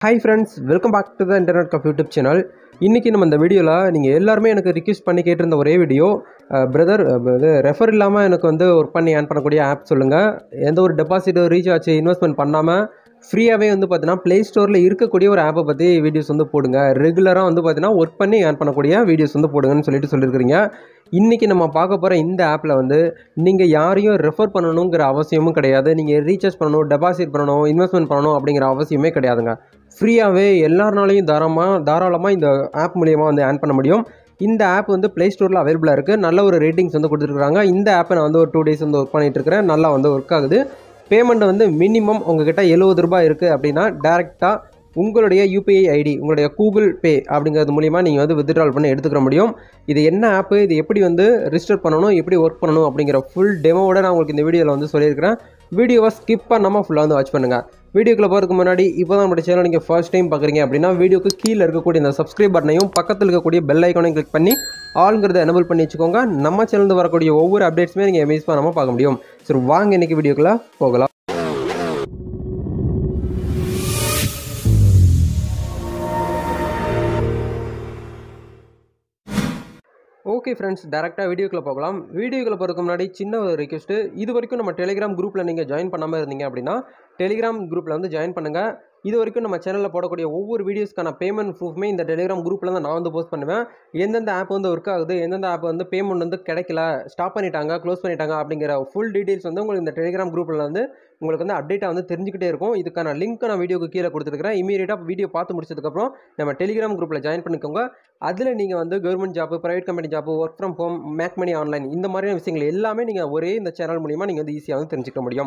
hi friends welcome back to the internet cup YouTube channel இன்றைக்கி நம்ம இந்த வீடியோவில் நீங்கள் எல்லாருமே எனக்கு ரிக்வெஸ்ட் பண்ணி கேட்டிருந்த ஒரே வீடியோ பிரதர் இது ரெஃபர் இல்லாமல் எனக்கு வந்து ஒர்க் பண்ணி ஏர்ன் பண்ணக்கூடிய ஆப் சொல்லுங்கள் எந்த ஒரு டெபாசிட் ரீசார்ஜ் இன்வெஸ்ட்மெண்ட் பண்ணாமல் ஃப்ரீயாகவே வந்து பார்த்தீங்கன்னா ப்ளே ஸ்டோரில் இருக்கக்கூடிய ஒரு ஆப்பை பற்றி வீடியோஸ் வந்து போடுங்க ரெகுலராக வந்து பார்த்தீங்கன்னா ஒர்க் பண்ணி ஏர்ன் பண்ணக்கூடிய வீடியோஸ் வந்து போடுங்கன்னு சொல்லிட்டு சொல்லியிருக்கிறீங்க இன்றைக்கி நம்ம பார்க்க போகிற இந்த ஆப்பில் வந்து நீங்கள் யாரையும் ரெஃபர் பண்ணணுங்கிற அவசியமும் கிடையாது நீங்கள் ரீசார்ஜ் பண்ணணும் டெபாசிட் பண்ணணும் இன்வெஸ்ட்மெண்ட் பண்ணணும் அப்படிங்கிற அவசியமே கிடையாதுங்க ஃப்ரீயாகவே எல்லாருனாலையும் தாராளமாக தாராளமாக இந்த ஆப் மூலியமாக வந்து ஏர்ன் பண்ண முடியும் இந்த ஆப் வந்து ப்ளே ஸ்டோரில் அவைலபிளாக இருக்குது நல்ல ஒரு ரேட்டிங்ஸ் வந்து கொடுத்துருக்காங்க இந்த ஆப்பை நான் வந்து ஒரு டூ டேஸ் வந்து ஒர்க் பண்ணிட்டு இருக்கிறேன் நல்லா வந்து ஒர்க் ஆகுது பேமெண்ட் வந்து மினிமம் உங்ககிட்ட எழுபது ரூபாய் இருக்குது அப்படின்னா டேரெக்டாக உங்களுடைய யூபிஐ ஐடி உங்களுடைய கூகுள் பே அப்படிங்கிறது மூலிமா நீங்கள் வந்து வித்ட்ரால் பண்ணி எடுத்துக்கிற முடியும் இது என்ன ஆப்பு இது எப்படி வந்து ரிஜிஸ்டர் பண்ணணும் எப்படி ஒர்க் பண்ணணும் அப்படிங்கிற ஃபுல் டெமோவோட நான் உங்களுக்கு இந்த வீடியோவில் வந்து சொல்லியிருக்கிறேன் வீடியோவை ஸ்கிப் பண்ணாமல் ஃபுல்லாக வந்து வாட்ச் பண்ணுங்கள் வீடியோக்குள்ள போகிறதுக்கு முன்னாடி இப்போ தான் நம்மளுடைய சேனல் நீங்கள் ஃபர்ஸ்ட் டைம் பார்க்குறீங்க அப்படின்னா வீடியோக்கு கீழே இருக்கக்கூடிய இந்த சப்ஸ்கிரைப் பட்டனையும் பக்கத்தில் இருக்கக்கூடிய பெல் ஐக்கானையும் கிளிக் பண்ணி ஆளுங்கிறத எனபிள் பண்ணி வச்சுக்கோங்க நம்ம சேனலில் வரக்கூடிய ஒவ்வொரு அப்டேட்ஸுமே நீங்கள் மிஸ் பண்ணாமல் பார்க்க முடியும் சரி வாங்க இன்றைக்கி வீடியோக்குள்ளே போகலாம் ஓகே ஃப்ரெண்ட்ஸ் டேரெக்டாக வீடியோக்குள்ளே போகலாம் வீடியோக்குள்ளே போகிறதுக்கு முன்னாடி சின்ன ஒரு ரிக்வெஸ்ட்டு இது வரைக்கும் நம்ம டெலிகிராம் குரூப்பில் நீங்கள் ஜாயின் பண்ணாமல் இருந்தீங்க அப்படின்னா டெலிகிராம் குரூப்பில் வந்து ஜாயின் பண்ணுங்கள் இது வரைக்கும் நம்ம சேனலில் போடக்கூடிய ஒவ்வொரு வீடியோஸ்க்கான பேமெண்ட் ப்ரூஃப்மே இந்த டெலிகிராம் குரூப்பில் தான் நான் வந்து போஸ்ட் பண்ணுவேன் எந்தெந்த ஆப் வந்து ஒர்க் ஆகுது எந்தெந்த ஆப் வந்து பேமெண்ட் வந்து கிடைக்கல ஸ்டாப் பண்ணிட்டாங்க க்ளோஸ் பண்ணிட்டாங்க அப்படிங்கிற ஃபுல் டீட்டெயில்ஸ் வந்து உங்களுக்கு இந்த டெலிகிராம் குரூப்பில் வந்து உங்களுக்கு வந்து அப்டேட்டாக வந்து தெரிஞ்சுக்கிட்டே இருக்கும் இதுக்கான லிங்க் நான் வீடியோக்கு கீழே கொடுத்துருக்கிறேன் இமீடியட்டாக வீடியோ பார்த்து முடிச்சதுக்கப்புறம் நம்ம டெலிகிராம் குரூப்பில் ஜாயின் பண்ணிக்கோங்க அதில் நீங்கள் வந்து government job private company job work from home make money online இந்த மாதிரியான விஷயங்கள் எல்லாமே நீங்கள் ஒரே இந்த சேனல் மூலிமா நீங்கள் வந்து ஈஸியாக வந்து தெரிஞ்சுக்க முடியும்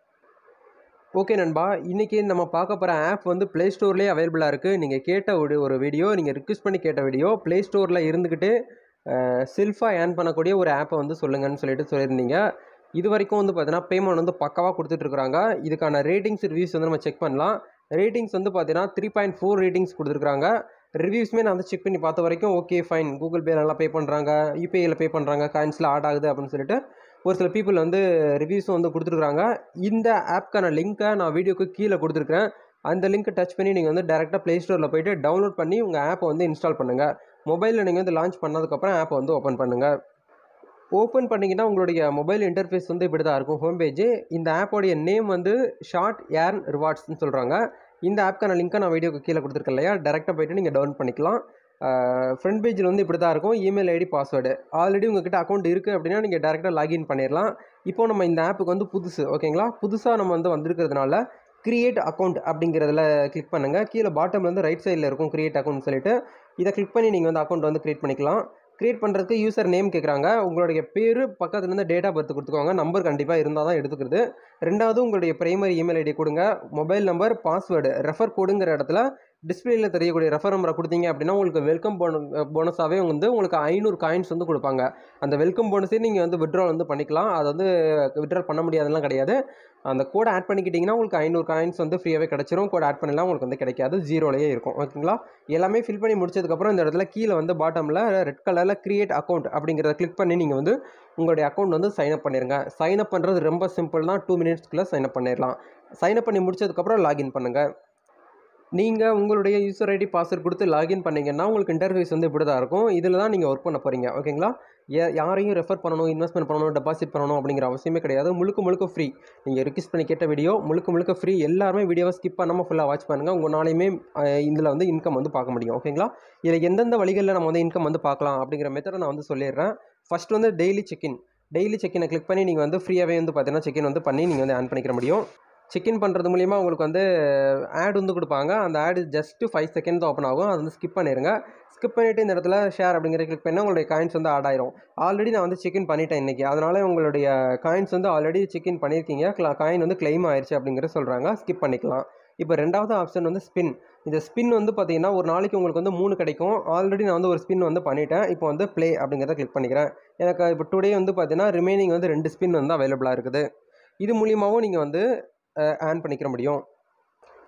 ஓகே நண்பா இன்றைக்கி நம்ம பார்க்க போகிற ஆப் வந்து ப்ளே ஸ்டோர்லேயே அவைலபிளாக இருக்குது நீங்கள் கேட்ட ஒரு ஒரு வீடியோ நீங்கள் ரிக்வெஸ்ட் பண்ணி கேட்ட வீடியோ ப்ளே ஸ்டோரில் இருந்துக்கிட்டு செல்ஃபாக ஏர்ன் பண்ணக்கூடிய ஒரு ஆப்பை வந்து சொல்லுங்கன்னு சொல்லிட்டு சொல்லியிருந்தீங்க இது வரைக்கும் வந்து பார்த்தீங்கன்னா பேமெண்ட் வந்து பக்காவாக கொடுத்துட்ருக்குறாங்க இதுக்கான ரேட்டிங்ஸ் ரிவ்யூஸ் வந்து நம்ம செக் பண்ணலாம் ரேட்டிங்ஸ் வந்து பார்த்தீங்கன்னா த்ரீ பாயிண்ட் ஃபோர் ரேட்டிங்ஸ் கொடுத்துருக்காங்க ரிவ்யூஸ்மே நான் வந்து செக் பண்ணி பார்த்த வரைக்கும் ஓகே ஃபைன் கூகுள் பே நல்லா பே பண்ணுறாங்க யூபிஐயில் பே பண்ணுறாங்க காயின்ஸில் ஆட் ஆகுது அப்படின்னு சொல்லிட்டு ஒரு சில பீப்புள் வந்து ரிவ்யூஸும் வந்து கொடுத்துருக்குறாங்க இந்த ஆப்க்கான லிங்க்கை நான் வீடியோக்கு கீழே கொடுத்துருக்கேன் அந்த லிங்க்கை டச் பண்ணி நீங்கள் வந்து டேரெக்டாக ப்ளே ஸ்டோரில் போய்ட்டு டவுன்லோட் பண்ணி உங்கள் ஆப்பை வந்து இன்ஸ்டால் பண்ணுங்கள் மொபைலில் நீங்கள் வந்து லான்ச் பண்ணதுக்கப்புறம் ஆப்பை வந்து ஓப்பன் பண்ணுங்கள் ஓப்பன் பண்ணிங்கன்னா உங்களுடைய மொபைல் இன்டர்ஃபேஸ் வந்து இப்படி தான் இருக்கும் ஹோம் பேஜ் இந்த ஆப்போடைய நேம் வந்து ஷார்ட் ஏர்ன் ரிவார்ட்ஸ்னு சொல்கிறாங்க இந்த ஆப்க்கான லிங்க்கை நான் வீடியோக்கு கீழே கொடுத்துருக்கேன் இல்லையா டேரெக்டாக போய்ட்டு நீங்கள் டவுன் பண்ணிக்கலாம் ஃப்ரண்ட் பேஜில் வந்து இப்படி தான் இருக்கும் இமெயில் ஐடி பாஸ்வேர்டு ஆல்ரெடி உங்ககிட்ட அக்கௌண்ட் இருக்குது அப்படின்னா நீங்கள் டேரெக்டாக லாகின் பண்ணிடலாம் இப்போ நம்ம இந்த ஆப்புக்கு வந்து புதுசு ஓகேங்களா புதுசாக நம்ம வந்து வந்திருக்கிறதுனால கிரியேட் அக்கௌண்ட் அப்படிங்கிறதுல கிளிக் பண்ணுங்கள் கீழே பாட்டமில் வந்து ரைட் சைடில் இருக்கும் கிரியேட் அக்கௌண்ட் சொல்லிட்டு இதை கிளிக் பண்ணி நீங்கள் வந்து அக்கௌண்ட் வந்து க்ரியேட் பண்ணிக்கலாம் க்ரியேட் பண்ணுறதுக்கு யூசர் நேம் கேட்குறாங்க உங்களுடைய பேர் பக்கத்தில் இருந்து டேட் ஆஃப் பர்த் கொடுத்துக்கோங்க நம்பர் கண்டிப்பாக இருந்தால் தான் எடுத்துக்கிறது ரெண்டாவது உங்களுடைய பிரைமரி இமெயில் ஐடி கொடுங்க மொபைல் நம்பர் பாஸ்வேர்டு ரெஃபர் கோடுங்கிற இடத்துல டிஸ்பிளேயில் தெரியக்கூடிய ரெஃபர் நம்பரை கொடுத்தீங்க அப்படின்னா உங்களுக்கு வெல்கம் போன போனஸாகவே வந்து உங்களுக்கு ஐநூறு காயின்ஸ் வந்து கொடுப்பாங்க அந்த வெல்கம் போனஸே நீங்கள் வந்து விட்ரால் வந்து பண்ணிக்கலாம் அதை வந்து விட்ரால் பண்ண முடியாதெல்லாம் கிடையாது அந்த கோடை ஆட் பண்ணிக்கிட்டிங்கன்னா உங்களுக்கு ஐநூறு காயின்ஸ் வந்து ஃப்ரீயாகவே கிடச்சிரும் கோட் ஆட் பண்ணலாம் உங்களுக்கு வந்து கிடைக்காது ஜீரோலேயே இருக்கும் ஓகேங்களா எல்லாமே ஃபில் பண்ணி முடிச்சதுக்கப்புறம் இந்த இடத்துல கீழே வந்து பாட்டமில் ரெட் கலரில் க்ரியேட் அக்கௌண்ட் அப்படிங்கிறத கிளிக் பண்ணி நீங்கள் வந்து உங்களுடைய அக்கௌண்ட் வந்து சைன் அப் பண்ணிடுங்க சைன் அப் பண்ணுறது ரொம்ப சிம்பிள் தான் டூ மினிட்ஸ்க்குள்ளே சைன் அப் பண்ணிடலாம் சைன் அப் பண்ணி முடிச்சதுக்கப்புறம் லாகின் பண்ணுங்கள் நீங்கள் உங்களுடைய யூசர் ஐடி பாஸ்வேர்ட் கொடுத்து லாகின் பண்ணிங்கன்னா உங்களுக்கு இன்டர்ஃபேஸ் வந்து இப்படி தான் இருக்கும் இதில் தான் நீங்கள் ஒர்க் பண்ண போகிறீங்க ஓகேங்களா யாரையும் ரெஃபர் பண்ணணும் இன்வெஸ்ட்மெண்ட் பண்ணணும் டெபாசிட் பண்ணணும் அப்படிங்கிற அவசியமே கிடையாது முழுக்க முழுக்க ஃப்ரீ நீங்கள் ரிக்வஸ்ட் பண்ணி கேட்ட வீடியோ முழுக்க முழுக்க ஃப்ரீ எல்லாருமே வீடியோவை ஸ்கிப் பண்ணாமல் ஃபுல்லாக வாட்ச் பண்ணுங்கள் உங்கள் நாளையுமே இதில் வந்து இன்கம் வந்து பார்க்க முடியும் ஓகேங்களா இதில் எந்தெந்த வழிகளில் நம்ம வந்து இன்கம் வந்து பார்க்கலாம் அப்படிங்கிற மெத்தடை நான் வந்து சொல்லிடுறேன் ஃபஸ்ட் வந்து டெய்லி செக்இன் டெய்லி செக்இனை கிளிக் பண்ணி நீங்கள் வந்து ஃப்ரீயாகவே வந்து பார்த்தீங்கன்னா செக்இன் வந்து பண்ணி நீங்கள் வந்து ஆன் பண்ணிக்கிற முடியும் செக்இன் பண்ணுறது மூலிமா உங்களுக்கு வந்து ஆட் வந்து கொடுப்பாங்க அந்த ஆடு ஜஸ்ட்டு ஃபைவ் செகண்ட் தான் ஓப்பன் ஆகும் அது வந்து ஸ்கிப் பண்ணிடுங்க ஸ்கிப் பண்ணிவிட்டு இந்த இடத்துல ஷேர் அப்படிங்கிற கிளிக் பண்ணால் உங்களுடைய காயின்ஸ் வந்து ஆட் ஆயிரும் ஆல்ரெடி நான் வந்து செக்இன் பண்ணிட்டேன் இன்றைக்கி அதனால் உங்களுடைய காயின்ஸ் வந்து ஆல்ரெடி செக்இன் பண்ணியிருக்கீங்க காயின் வந்து கிளைம் ஆயிடுச்சு அப்படிங்கிற சொல்கிறாங்க ஸ்கிப் பண்ணிக்கலாம் இப்போ ரெண்டாவது ஆப்ஷன் வந்து ஸ்பின் இந்த ஸ்பின் வந்து பார்த்தீங்கன்னா ஒரு நாளைக்கு உங்களுக்கு வந்து மூணு கிடைக்கும் ஆல்ரெடி நான் வந்து ஒரு ஸ்பின் வந்து பண்ணிட்டேன் இப்போ வந்து ப்ளே அப்படிங்கிறத கிளிக் பண்ணிக்கிறேன் எனக்கு இப்போ டுடே வந்து பார்த்தீங்கன்னா ரிமைனிங் வந்து ரெண்டு ஸ்பின் வந்து அவைலபிளாக இருக்குது இது மூலியமாகவும் நீங்கள் வந்து ஆன் பண்ணிக்கிற முடியும்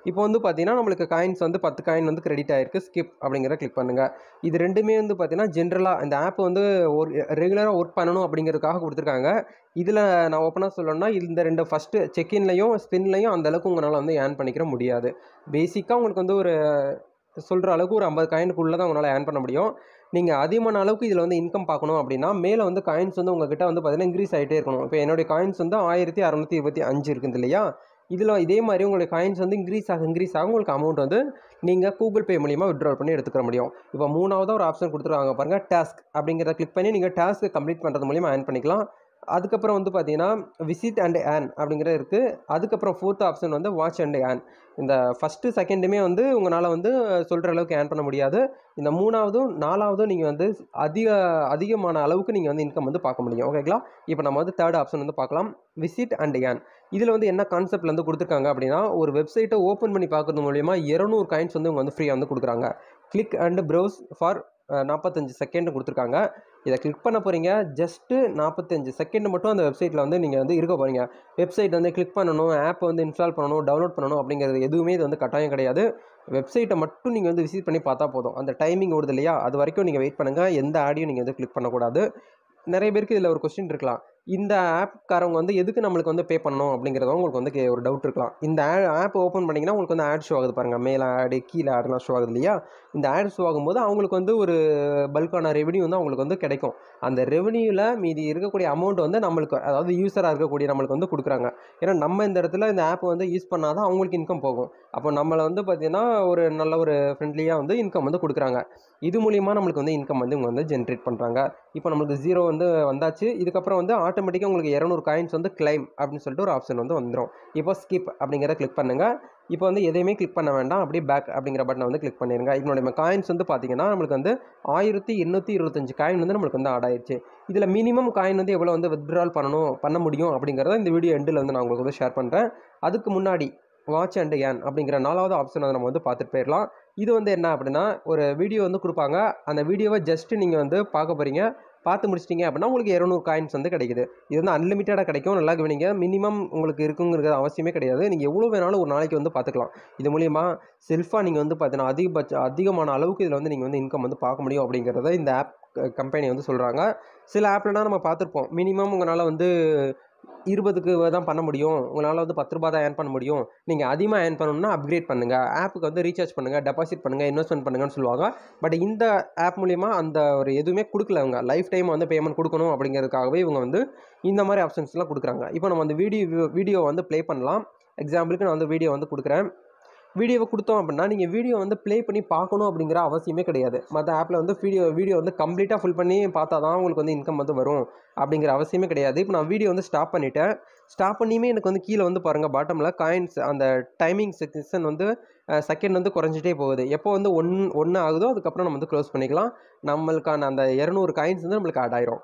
இப்போ வந்து பார்த்தீங்கன்னா நம்மளுக்கு காயின்ஸ் வந்து பத்து காயின் வந்து கிரெடிட் ஆயிருக்கு ஸ்கிப் அப்படிங்கிறத கிளிக் பண்ணுங்கள் இது ரெண்டுமே வந்து பார்த்தீங்கன்னா ஜென்ரலாக இந்த ஆப் வந்து ஒரு ரெகுலராக ஒர்க் பண்ணணும் அப்படிங்கிறதுக்காக கொடுத்துருக்காங்க இதில் நான் ஓப்பனாக சொல்லணும்னா இந்த ரெண்டு ஃபஸ்ட்டு செக்இன்லையும் ஸ்பின்லையும் அந்தளவுக்கு உங்களால் வந்து ஏர்ன் பண்ணிக்கிற முடியாது பேசிக்காக உங்களுக்கு வந்து ஒரு சொல்கிற அளவுக்கு ஒரு ஐம்பது காயினுக்குள்ளே தான் உங்களால் ஏர்ன் பண்ண முடியும் நீங்கள் அதிகமான அளவுக்கு இதில் வந்து இன்கம் பார்க்கணும் அப்படின்னா மேலே வந்து காயின்ஸ் வந்து உங்ககிட்ட வந்து பார்த்தீங்கன்னா இன்க்ரீஸ் ஆகிட்டே இருக்கணும் இப்போ என்னுடைய காயின்ஸ் வந்து ஆயிரத்தி அறநூற்றி இருபத்தி அஞ்சு இருக்குது இல்லையா இதில் இதே மாதிரி உங்களுடைய காயின்ஸ் வந்து இன்க்ரீஸ் ஆக இன்க்ரீஸ் ஆகும் உங்களுக்கு அமௌண்ட் வந்து நீங்கள் கூகுள் பே மூலியமாக விட்ரால் பண்ணி எடுத்துக்க முடியும் இப்போ மூணாவதாக ஒரு ஆப்ஷன் கொடுத்துருவாங்க பாருங்கள் டாஸ்க் அப்படிங்கிறத கிளிக் பண்ணி நீங்கள் டாஸ்க்கு கம்ப்ளீட் பண்ணுறது மூலியமாக ஏர்ன் பண்ணிக்கலாம் அதுக்கப்புறம் வந்து பார்த்தீங்கன்னா விசிட் அண்ட் ஏன் அப்படிங்கிறது இருக்குது அதுக்கப்புறம் ஃபோர்த் ஆப்ஷன் வந்து வாட்ச் அண்ட் ஏன் இந்த ஃபஸ்ட்டு செகண்டுமே வந்து உங்களால் வந்து சொல்கிற அளவுக்கு ஏர்ன் பண்ண முடியாது இந்த மூணாவதும் நாலாவதும் நீங்கள் வந்து அதிக அதிகமான அளவுக்கு நீங்கள் வந்து இன்கம் வந்து பார்க்க முடியும் ஓகேங்களா இப்போ நம்ம வந்து தேர்ட் ஆப்ஷன் வந்து பார்க்கலாம் விசிட் அண்ட் ஏன் இதில் வந்து என்ன கான்செப்ட்ல வந்து கொடுத்துருக்காங்க அப்படின்னா ஒரு வெப்சைட்டை ஓப்பன் பண்ணி பார்க்கறது மூலியமா இரநூறு காயின்ஸ் வந்து இவங்க வந்து ஃப்ரீயாக வந்து கொடுக்குறாங்க கிளிக் அண்ட் ப்ரௌஸ் ஃபார் நாற்பத்தஞ்சு செகண்ட் கொடுத்துருக்காங்க இதை கிளிக் பண்ண போகிறீங்க ஜஸ்ட்டு நாற்பத்தஞ்சு செகண்ட் மட்டும் அந்த வெப்சைட்டில் வந்து நீங்கள் வந்து இருக்க போகிறீங்க வெப்சைட் வந்து கிளிக் பண்ணணும் ஆப் வந்து இன்ஸ்டால் பண்ணணும் டவுன்லோட் பண்ணணும் அப்படிங்கிறது எதுவுமே இது வந்து கட்டாயம் கிடையாது வெப்சைட்டை மட்டும் நீங்கள் வந்து விசிட் பண்ணி பார்த்தா போதும் அந்த டைமிங் ஓடுது இல்லையா அது வரைக்கும் நீங்கள் வெயிட் பண்ணுங்கள் எந்த ஆடியும் நீங்கள் வந்து கிளிக் பண்ணக்கூடாது நிறைய பேருக்கு இதில் ஒரு கொஸ்டின் இருக்கலாம் இந்த ஆப்காரவங்க வந்து எதுக்கு நம்மளுக்கு வந்து பே பண்ணணும் அப்படிங்கிறத உங்களுக்கு வந்து கே- ஒரு டவுட் இருக்கலாம் இந்த ஆப் ஓப்பன் பண்ணிங்கன்னா உங்களுக்கு வந்து ஆட் ஷோ ஆகுது பாருங்கள் மேலே ஆடு கீழே ஆடுலாம் ஷோ ஆகுது இல்லையா இந்த ஆட் ஷோ ஆகும்போது அவங்களுக்கு வந்து ஒரு பல்கான ரெவன்யூ வந்து அவங்களுக்கு வந்து கிடைக்கும் அந்த ரெவன்யூவில் மீதி இருக்கக்கூடிய அமௌண்ட் வந்து நம்மளுக்கு அதாவது யூஸராக இருக்கக்கூடிய நம்மளுக்கு வந்து கொடுக்குறாங்க ஏன்னா நம்ம இந்த இடத்துல இந்த ஆப் வந்து யூஸ் பண்ணால் தான் அவங்களுக்கு இன்கம் போகும் அப்போ நம்மளை வந்து பார்த்தீங்கன்னா ஒரு நல்ல ஒரு ஃப்ரெண்ட்லியாக வந்து இன்கம் வந்து கொடுக்குறாங்க இது மூலியமாக நம்மளுக்கு வந்து இன்கம் வந்து இவங்க வந்து ஜென்ரேட் பண்ணுறாங்க இப்போ நம்மளுக்கு ஜீரோ வந்து வந்தாச்சு இதுக்கப்புறம் வந்து ஆட்டோமேட்டிக்காக உங்களுக்கு இரநூறு காயின்ஸ் வந்து கிளைம் அப்படின்னு சொல்லிட்டு ஒரு ஆப்ஷன் வந்து வந்துடும் இப்போ ஸ்கிப் அப்படிங்கிறத கிளிக் பண்ணுங்கள் இப்போ வந்து எதையுமே கிளிக் பண்ண வேண்டாம் அப்படியே பேக் அப்படிங்கிற பட்டனை வந்து கிளிக் பண்ணிடுங்க இதனுடைய காயின்ஸ் வந்து பார்த்தீங்கன்னா நம்மளுக்கு வந்து ஆயிரத்தி எண்ணூற்றி இருபத்தஞ்சு காயின் வந்து நம்மளுக்கு வந்து ஆட் ஆயிடுச்சு இதில் மினிமம் காயின் வந்து எவ்வளோ வந்து வித்ட்ரால் பண்ணணும் பண்ண முடியும் அப்படிங்கிறத இந்த வீடியோ எண்டில் வந்து நான் உங்களுக்கு வந்து ஷேர் பண்ணுறேன் அதுக்கு முன்னாடி வாட்ச் அண்ட் ஏன் அப்படிங்கிற நாலாவது ஆப்ஷன் வந்து நம்ம வந்து பார்த்துட்டு போயிடலாம் இது வந்து என்ன அப்படின்னா ஒரு வீடியோ வந்து கொடுப்பாங்க அந்த வீடியோவை ஜஸ்ட்டு நீங்கள் வந்து பார்க்க போகிறீங்க பார்த்து முடிச்சிட்டிங்க அப்படின்னா உங்களுக்கு இரநூறு காயின்ஸ் வந்து கிடைக்குது இது வந்து அன்லிமிட்டடாக கிடைக்கும் நல்லா கவனிங்க மினிமம் உங்களுக்கு இருக்குங்கிறது அவசியமே கிடையாது நீங்கள் எவ்வளோ வேணாலும் ஒரு நாளைக்கு வந்து பார்த்துக்கலாம் இது மூலிமா செல்ஃபாக நீங்கள் வந்து பார்த்தீங்கன்னா அதிகபட்ச அதிகமான அளவுக்கு இதில் வந்து நீங்கள் வந்து இன்கம் வந்து பார்க்க முடியும் அப்படிங்கிறத இந்த ஆப் கம்பெனி வந்து சொல்கிறாங்க சில ஆப்லலாம் நம்ம பார்த்துருப்போம் மினிமம் உங்களால் வந்து இருபதுக்கு தான் பண்ண முடியும் உங்களால் வந்து பத்து ரூபா தான் ஏர்ன் பண்ண முடியும் நீங்கள் அதிகமாக ஏர்ன் பண்ணணும்னா அப்கிரேட் பண்ணுங்கள் ஆப்புக்கு வந்து ரீசார்ஜ் பண்ணுங்கள் டெபாசிட் பண்ணுங்கள் இன்வெஸ்ட்மெண்ட் பண்ணுங்கன்னு சொல்லுவாங்க பட் இந்த ஆப் மூலிமா அந்த ஒரு எதுவுமே கொடுக்கல அவங்க லைஃப் டைம் வந்து பேமெண்ட் கொடுக்கணும் அப்படிங்கிறதுக்காகவே இவங்க வந்து இந்த மாதிரி ஆப்ஷன்ஸ்லாம் கொடுக்குறாங்க இப்போ நம்ம அந்த வீடியோ வீடியோ வந்து ப்ளே பண்ணலாம் எக்ஸாம்பிளுக்கு நான் வந்து வீடியோ வந்து கொடுக்குறேன் வீடியோவை கொடுத்தோம் அப்படின்னா நீங்கள் வீடியோ வந்து ப்ளே பண்ணி பார்க்கணும் அப்படிங்கிற அவசியமே கிடையாது மற்ற ஆப்பில் வந்து வீடியோ வீடியோ வந்து கம்ப்ளீட்டாக ஃபுல் பண்ணி பார்த்தா தான் உங்களுக்கு வந்து இன்கம் வந்து வரும் அப்படிங்கிற அவசியமே கிடையாது இப்போ நான் வீடியோ வந்து ஸ்டாப் பண்ணிட்டேன் ஸ்டாப் பண்ணியுமே எனக்கு வந்து கீழே வந்து பாருங்கள் பாட்டமில் காயின்ஸ் அந்த டைமிங் செக்ஷன் வந்து செகண்ட் வந்து குறைஞ்சிட்டே போகுது எப்போ வந்து ஒன் ஒன்று ஆகுதோ அதுக்கப்புறம் நம்ம வந்து க்ளோஸ் பண்ணிக்கலாம் நம்மளுக்கான அந்த இரநூறு காயின்ஸ் வந்து நம்மளுக்கு ஆட் ஆயிரும்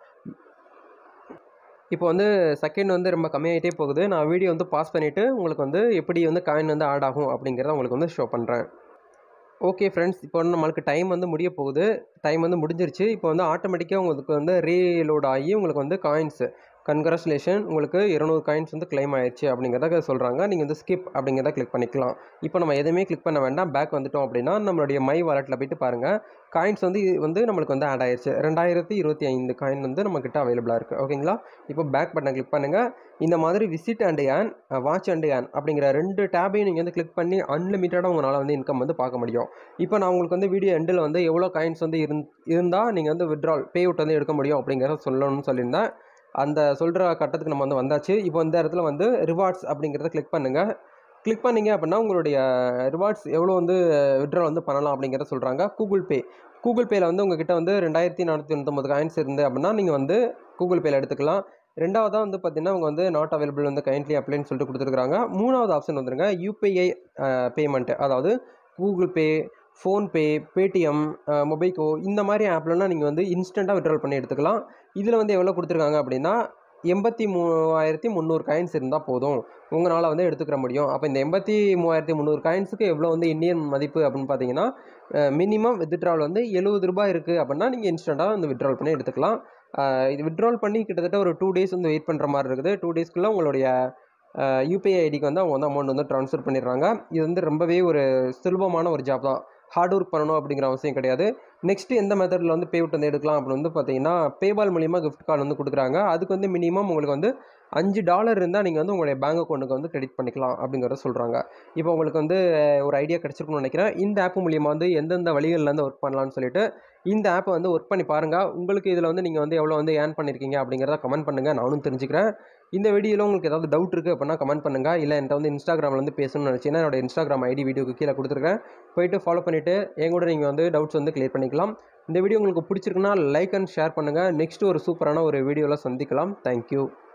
இப்போ வந்து செகண்ட் வந்து ரொம்ப கம்மியாகிட்டே போகுது நான் வீடியோ வந்து பாஸ் பண்ணிவிட்டு உங்களுக்கு வந்து எப்படி வந்து காயின் வந்து ஆட் ஆகும் அப்படிங்கிறத உங்களுக்கு வந்து ஷோ பண்ணுறேன் ஓகே ஃப்ரெண்ட்ஸ் இப்போ வந்து நம்மளுக்கு டைம் வந்து முடிய போகுது டைம் வந்து முடிஞ்சிருச்சு இப்போ வந்து ஆட்டோமேட்டிக்காக உங்களுக்கு வந்து ரீலோட் ஆகி உங்களுக்கு வந்து காயின்ஸ் கன்க்ராச்சுலேஷன் உங்களுக்கு இரநூறு காயின்ஸ் வந்து claim ஆயிடுச்சு அப்படிங்கிறத சொல்கிறாங்க நீங்கள் வந்து ஸ்கிப் அப்படிங்கிறத கிளிக் பண்ணிக்கலாம் இப்போ நம்ம எதுவுமே கிளிக் பண்ண வேண்டாம் பேக் வந்துட்டோம் அப்படின்னா நம்மளுடைய மை வாலெட்டில் போயிட்டு பாருங்கள் காயின்ஸ் வந்து இது வந்து நம்மளுக்கு வந்து ஆட் ஆயிடுச்சு ரெண்டாயிரத்தி இருபத்தி ஐந்து காயின் வந்து நம்மக்கிட்ட அவைலபிளாக இருக்குது ஓகேங்களா இப்போ பேக் பட்டனை கிளிக் பண்ணுங்கள் இந்த மாதிரி visit and earn watch and earn அப்படிங்கிற ரெண்டு டேபையும் நீங்கள் வந்து கிளிக் பண்ணி அன்லிமிட்டடாக உங்களால் வந்து இன்கம் வந்து பார்க்க முடியும் இப்போ நான் உங்களுக்கு வந்து வீடியோ எண்டில் வந்து எவ்வளோ காயின்ஸ் வந்து இருந் இருந்தால் நீங்கள் வந்து விட்ரால் பே அவுட் வந்து எடுக்க முடியும் அப்படிங்கிறத சொல்லணும்னு சொல்லியிருந்தேன் அந்த சொல்கிற கட்டத்துக்கு நம்ம வந்து வந்தாச்சு இப்போ இந்த இடத்துல வந்து ரிவார்ட்ஸ் அப்படிங்கிறத கிளிக் பண்ணுங்கள் கிளிக் பண்ணீங்க அப்படின்னா உங்களுடைய ரிவார்ட்ஸ் எவ்வளோ வந்து விட்ரால் வந்து பண்ணலாம் அப்படிங்கிறத சொல்கிறாங்க கூகுள் பே கூகுள் பேயில் வந்து உங்ககிட்ட வந்து ரெண்டாயிரத்தி நானூற்றி தொண்ணூத்தொம்பது காயின்ஸ் இருந்து அப்படின்னா நீங்கள் வந்து கூகுள் பேயில் எடுத்துக்கலாம் ரெண்டாவதாக வந்து பார்த்தீங்கன்னா அவங்க வந்து நாட் அவைலபிள் வந்து கைண்ட்லி அப்ளைன்னு சொல்லிட்டு கொடுத்துருக்காங்க மூணாவது ஆப்ஷன் வந்துருங்க யூபிஐ பேமெண்ட் அதாவது கூகுள் பே ஃபோன்பே பேடிஎம் மொபைக்கோ இந்த மாதிரி ஆப்லலாம் நீங்கள் வந்து இன்ஸ்டண்ட்டாக விட்ரால் பண்ணி எடுத்துக்கலாம் இதில் வந்து எவ்வளோ கொடுத்துருக்காங்க அப்படின்னா எண்பத்தி மூவாயிரத்தி முந்நூறு காயின்ஸ் இருந்தால் போதும் உங்களால் வந்து எடுத்துக்கிற முடியும் அப்போ இந்த எண்பத்தி மூவாயிரத்தி முந்நூறு காயின்ஸுக்கு எவ்வளோ வந்து இந்தியன் மதிப்பு அப்படின்னு பார்த்தீங்கன்னா மினிமம் வித்ட்ரால் வந்து எழுபது ரூபாய் இருக்குது அப்படின்னா நீங்கள் இன்ஸ்டண்ட்டாக வந்து விட்ரால் பண்ணி எடுத்துக்கலாம் அஹ் இது விட்ரால் பண்ணி கிட்டத்தட்ட ஒரு டூ டேஸ் வந்து வெயிட் பண்ணுற மாதிரி இருக்குது டூ டேஸ்க்குள்ளே உங்களுடைய யூபிஐ ஐடிக்கு வந்து அவங்க வந்து அமௌண்ட் வந்து ட்ரான்ஸ்ஃபர் பண்ணிடுறாங்க இது வந்து ரொம்பவே ஒரு சுலபமான ஒரு ஜாப் தான் ஹார்ட் ஒர்க் பண்ணணும் அப்படிங்கிற அவசியம் கிடையாது நெக்ஸ்ட்டு எந்த மெத்தடில் வந்து பேவுட் வந்து எடுக்கலாம் அப்படின்னு வந்து பார்த்தீங்கன்னா பேபால் மூலிமா கிஃப்ட் கார்டு வந்து கொடுக்குறாங்க அதுக்கு வந்து மினிமம் உங்களுக்கு வந்து அஞ்சு டாலர் இருந்தால் நீங்கள் வந்து உங்களுடைய பேங்க் அக்கௌண்ட்டுக்கு வந்து கிரெடிட் பண்ணிக்கலாம் அப்படிங்கிறத சொல்கிறாங்க இப்போ உங்களுக்கு வந்து ஒரு ஐடியா கிடச்சிருக்கும்னு நினைக்கிறேன் இந்த ஆப் மூலிமா வந்து எந்தெந்த வழிகள்லேருந்து ஒர்க் பண்ணலாம்னு சொல்லிட்டு இந்த ஆப்பை வந்து ஒர்க் பண்ணி பாருங்கள் உங்களுக்கு இதில் வந்து நீங்கள் வந்து எவ்வளோ வந்து ஏர்ன் பண்ணியிருக்கீங்க அப்படிங்கிறத கமெண்ட் பண்ணுங்கள் நானும் தெரிஞ்சுக்கிறேன் இந்த வீடியோவில் உங்களுக்கு ஏதாவது டவுட் இருக்குது அப்படின்னா கமெண்ட் பண்ணுங்கள் இல்லை என்கிட்ட வந்து இன்ஸ்டாகிராமில் வந்து பேசணும்னு நினச்சிங்கன்னா என்னோட இன்ஸ்டாகிராம் ஐடி வீடியோக்கு கீழே கொடுத்துருக்கேன் போயிட்டு ஃபாலோ பண்ணிவிட்டு என் கூட நீங்கள் வந்து டவுட்ஸ் வந்து கிளியர் பண்ணிக்கலாம் இந்த வீடியோ உங்களுக்கு பிடிச்சிருக்குன்னா லைக் அண்ட் ஷேர் பண்ணுங்கள் நெக்ஸ்ட் ஒரு சூப்பரான ஒரு வீடியோவில் சந்திக்கலாம் தேங்க்யூ